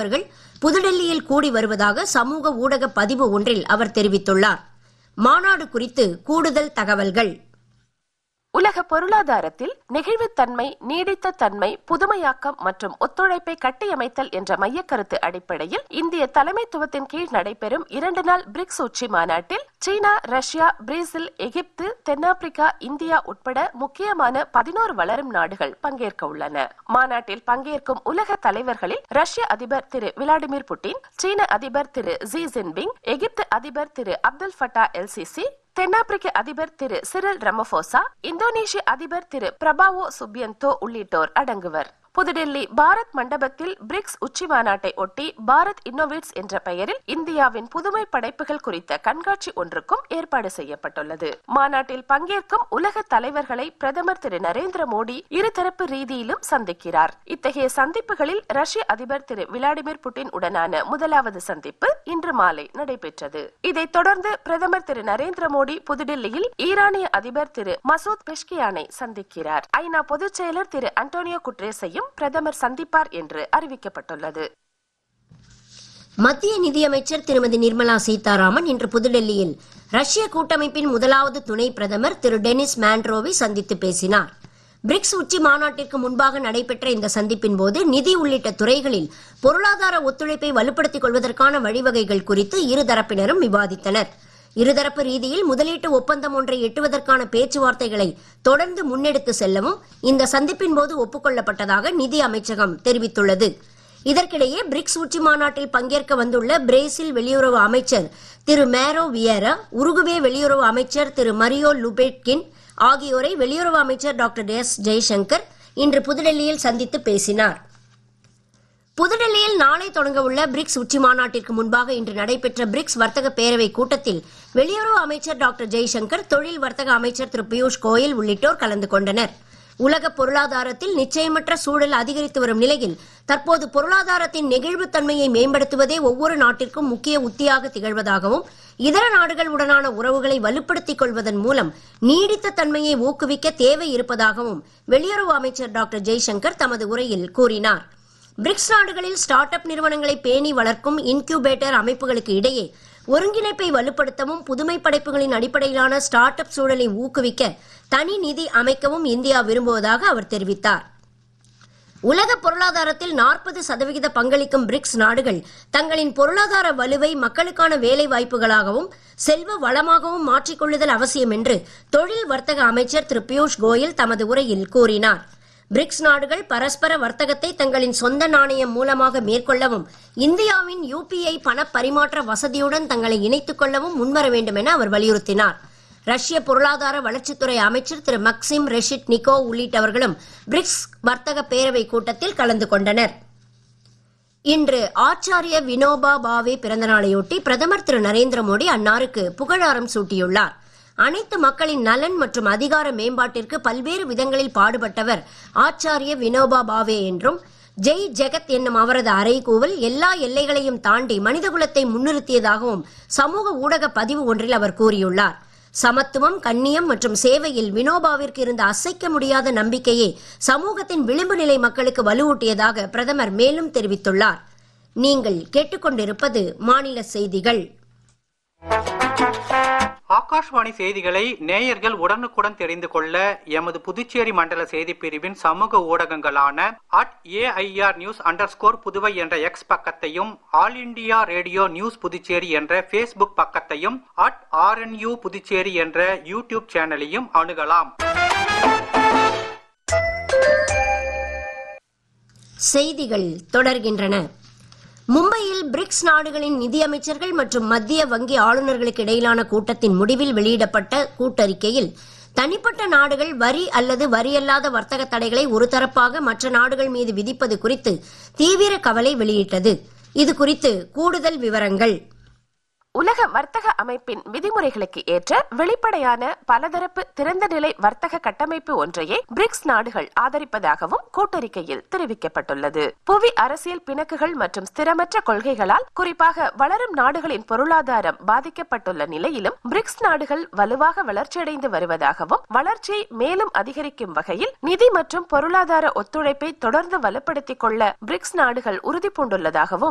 அதிபர்கள் புதுடெல்லியில் கூடி வருவதாக சமூக ஊடக பதிவு ஒன்றில் அவர் தெரிவித்துள்ளார் மாநாடு குறித்து கூடுதல் தகவல்கள் உலக பொருளாதாரத்தில் நெகிழ்வுத்தன்மை நீடித்த தன்மை புதுமையாக்கம் மற்றும் ஒத்துழைப்பை கட்டியமைத்தல் என்ற மையக்கருத்து அடிப்படையில் இந்திய தலைமைத்துவத்தின் கீழ் நடைபெறும் இரண்டு நாள் பிரிக்ஸ் உச்சி மாநாட்டில் சீனா ரஷ்யா பிரேசில் எகிப்து தென்னாப்பிரிக்கா இந்தியா உட்பட முக்கியமான பதினோரு வளரும் நாடுகள் பங்கேற்க உள்ளன மாநாட்டில் பங்கேற்கும் உலக தலைவர்களில் ரஷ்ய அதிபர் திரு விளாடிமிர் புட்டின் சீன அதிபர் திரு ஜி ஜின்பிங் எகிப்து அதிபர் திரு அப்துல் ஃபட்டா எல்சிசி தென்னாப்பிரிக்க அதிபர் திரு சிரில் ரமபோசா இந்தோனேஷிய அதிபர் திரு பிரபாவோ சுபியந்தோ உள்ளிட்டோர் அடங்குவர் புதுடெல்லி பாரத் மண்டபத்தில் பிரிக்ஸ் உச்சி மாநாட்டை ஒட்டி பாரத் இன்னோவேட்ஸ் என்ற பெயரில் இந்தியாவின் புதுமை படைப்புகள் குறித்த கண்காட்சி ஒன்றுக்கும் ஏற்பாடு செய்யப்பட்டுள்ளது மாநாட்டில் பங்கேற்கும் உலக தலைவர்களை பிரதமர் திரு நரேந்திர மோடி இருதரப்பு ரீதியிலும் சந்திக்கிறார் இத்தகைய சந்திப்புகளில் ரஷ்ய அதிபர் திரு விளாடிமிர் புட்டின் உடனான முதலாவது சந்திப்பு இன்று மாலை நடைபெற்றது இதைத் தொடர்ந்து பிரதமர் திரு நரேந்திர மோடி புதுடில்லியில் ஈரானிய அதிபர் திரு மசூத் பெஷ்கியானை சந்திக்கிறார் ஐநா பொதுச் செயலர் திரு அண்டோனியோ குட்ரேஸையும் பிரதமர் சந்திப்பார் என்று அறிவிக்கப்பட்டுள்ளது மத்திய நிதியமைச்சர் திருமதி நிர்மலா சீதாராமன் இன்று புதுடெல்லியில் ரஷ்ய கூட்டமைப்பின் முதலாவது துணை பிரதமர் திரு டெனிஸ் மாண்ட்ரோவை சந்தித்து பேசினார் பிரிக்ஸ் உச்சி மாநாட்டிற்கு முன்பாக நடைபெற்ற இந்த சந்திப்பின் போது நிதி உள்ளிட்ட துறைகளில் பொருளாதார ஒத்துழைப்பை வலுப்படுத்திக் கொள்வதற்கான வழிவகைகள் குறித்து இருதரப்பினரும் விவாதித்தனர் இருதரப்பு ரீதியில் முதலீட்டு ஒப்பந்தம் ஒன்றை எட்டுவதற்கான பேச்சுவார்த்தைகளை தொடர்ந்து முன்னெடுத்து செல்லவும் இந்த சந்திப்பின் போது ஒப்புக்கொள்ளப்பட்டதாக நிதி அமைச்சகம் தெரிவித்துள்ளது இதற்கிடையே பிரிக்ஸ் உச்சி மாநாட்டில் பங்கேற்க வந்துள்ள பிரேசில் வெளியுறவு அமைச்சர் திரு மேரோ வியரா உருகுவே வெளியுறவு அமைச்சர் திரு மரியோ லுபேட்கின் ஆகியோரை வெளியுறவு அமைச்சர் டாக்டர் எஸ் ஜெய்சங்கர் இன்று புதுடெல்லியில் சந்தித்து பேசினார் புதுடெல்லியில் நாளை தொடங்க உள்ள பிரிக்ஸ் உச்சி மாநாட்டிற்கு முன்பாக இன்று நடைபெற்ற பிரிக்ஸ் வர்த்தக பேரவை கூட்டத்தில் வெளியுறவு அமைச்சர் டாக்டர் ஜெய்சங்கர் தொழில் வர்த்தக அமைச்சர் திரு பியூஷ் கோயல் உள்ளிட்டோர் கலந்து கொண்டனர் உலக பொருளாதாரத்தில் நிச்சயமற்ற சூழல் அதிகரித்து வரும் நிலையில் தற்போது பொருளாதாரத்தின் நெகிழ்வுத்தன்மையை மேம்படுத்துவதே ஒவ்வொரு நாட்டிற்கும் முக்கிய உத்தியாக திகழ்வதாகவும் இதர நாடுகள் உடனான உறவுகளை வலுப்படுத்திக் கொள்வதன் மூலம் நீடித்த தன்மையை ஊக்குவிக்க தேவை இருப்பதாகவும் வெளியுறவு அமைச்சர் டாக்டர் ஜெய்சங்கர் தமது உரையில் கூறினார் பிரிக்ஸ் நாடுகளில் ஸ்டார்ட் அப் நிறுவனங்களை பேணி வளர்க்கும் இன்குபேட்டர் அமைப்புகளுக்கு இடையே ஒருங்கிணைப்பை வலுப்படுத்தவும் புதுமை படைப்புகளின் அடிப்படையிலான ஸ்டார்ட் அப் சூழலை ஊக்குவிக்க தனி நிதி அமைக்கவும் இந்தியா விரும்புவதாக அவர் தெரிவித்தார் உலக பொருளாதாரத்தில் நாற்பது சதவிகித பங்களிக்கும் பிரிக்ஸ் நாடுகள் தங்களின் பொருளாதார வலுவை மக்களுக்கான வேலை வாய்ப்புகளாகவும் செல்வ வளமாகவும் மாற்றிக்கொள்ளுதல் அவசியம் என்று தொழில் வர்த்தக அமைச்சர் திரு பியூஷ் கோயல் தமது உரையில் கூறினார் பிரிக்ஸ் நாடுகள் பரஸ்பர வர்த்தகத்தை தங்களின் சொந்த நாணயம் மூலமாக மேற்கொள்ளவும் இந்தியாவின் யூபிஐ பண பரிமாற்ற வசதியுடன் தங்களை இணைத்துக் கொள்ளவும் முன்வர வேண்டும் என அவர் வலியுறுத்தினார் ரஷ்ய பொருளாதார வளர்ச்சித்துறை அமைச்சர் திரு மக்சிம் ரெஷிட் நிக்கோ உள்ளிட்டவர்களும் பிரிக்ஸ் வர்த்தக பேரவை கூட்டத்தில் கலந்து கொண்டனர் இன்று ஆச்சாரிய வினோபா பாவே பிறந்தநாளையொட்டி பிரதமர் திரு நரேந்திர மோடி அன்னாருக்கு புகழாரம் சூட்டியுள்ளார் அனைத்து மக்களின் நலன் மற்றும் அதிகார மேம்பாட்டிற்கு பல்வேறு விதங்களில் பாடுபட்டவர் ஆச்சாரிய வினோபா பாவே என்றும் ஜெய் ஜெகத் என்னும் அவரது அறைகூவல் எல்லா எல்லைகளையும் தாண்டி மனிதகுலத்தை முன்னிறுத்தியதாகவும் சமூக ஊடக பதிவு ஒன்றில் அவர் கூறியுள்ளார் சமத்துவம் கண்ணியம் மற்றும் சேவையில் வினோபாவிற்கு இருந்த அசைக்க முடியாத நம்பிக்கையே சமூகத்தின் விளிம்பு நிலை மக்களுக்கு வலுவூட்டியதாக பிரதமர் மேலும் தெரிவித்துள்ளார் நீங்கள் கேட்டுக்கொண்டிருப்பது மாநில செய்திகள் ஆகாஷ்வாணி செய்திகளை நேயர்கள் உடனுக்குடன் தெரிந்து கொள்ள எமது புதுச்சேரி மண்டல செய்தி பிரிவின் சமூக ஊடகங்களான at AIR news under Puduvai என்ற எக்ஸ் பக்கத்தையும் All India Radio news Puducherry என்ற ஃபேஸ்புக் பக்கத்தையும் அட் ஆர்என்யூ புதுச்சேரி என்ற யூடியூப் சேனலையும் அணுகலாம் செய்திகள் தொடர்கின்றன மும்பையில் பிரிக்ஸ் நாடுகளின் நிதியமைச்சர்கள் மற்றும் மத்திய வங்கி ஆளுநர்களுக்கு இடையிலான கூட்டத்தின் முடிவில் வெளியிடப்பட்ட கூட்டறிக்கையில் தனிப்பட்ட நாடுகள் வரி அல்லது வரியல்லாத வர்த்தக தடைகளை ஒருதரப்பாக மற்ற நாடுகள் மீது விதிப்பது குறித்து தீவிர கவலை வெளியிட்டது இது குறித்து கூடுதல் விவரங்கள் உலக வர்த்தக அமைப்பின் விதிமுறைகளுக்கு ஏற்ற வெளிப்படையான பலதரப்பு திறந்த நிலை வர்த்தக கட்டமைப்பு ஒன்றையே பிரிக்ஸ் நாடுகள் ஆதரிப்பதாகவும் கூட்டறிக்கையில் தெரிவிக்கப்பட்டுள்ளது புவி அரசியல் பிணக்குகள் மற்றும் ஸ்திரமற்ற கொள்கைகளால் குறிப்பாக வளரும் நாடுகளின் பொருளாதாரம் பாதிக்கப்பட்டுள்ள நிலையிலும் பிரிக்ஸ் நாடுகள் வலுவாக வளர்ச்சியடைந்து வருவதாகவும் வளர்ச்சியை மேலும் அதிகரிக்கும் வகையில் நிதி மற்றும் பொருளாதார ஒத்துழைப்பை தொடர்ந்து வலுப்படுத்திக் கொள்ள பிரிக்ஸ் நாடுகள் உறுதி பூண்டுள்ளதாகவும்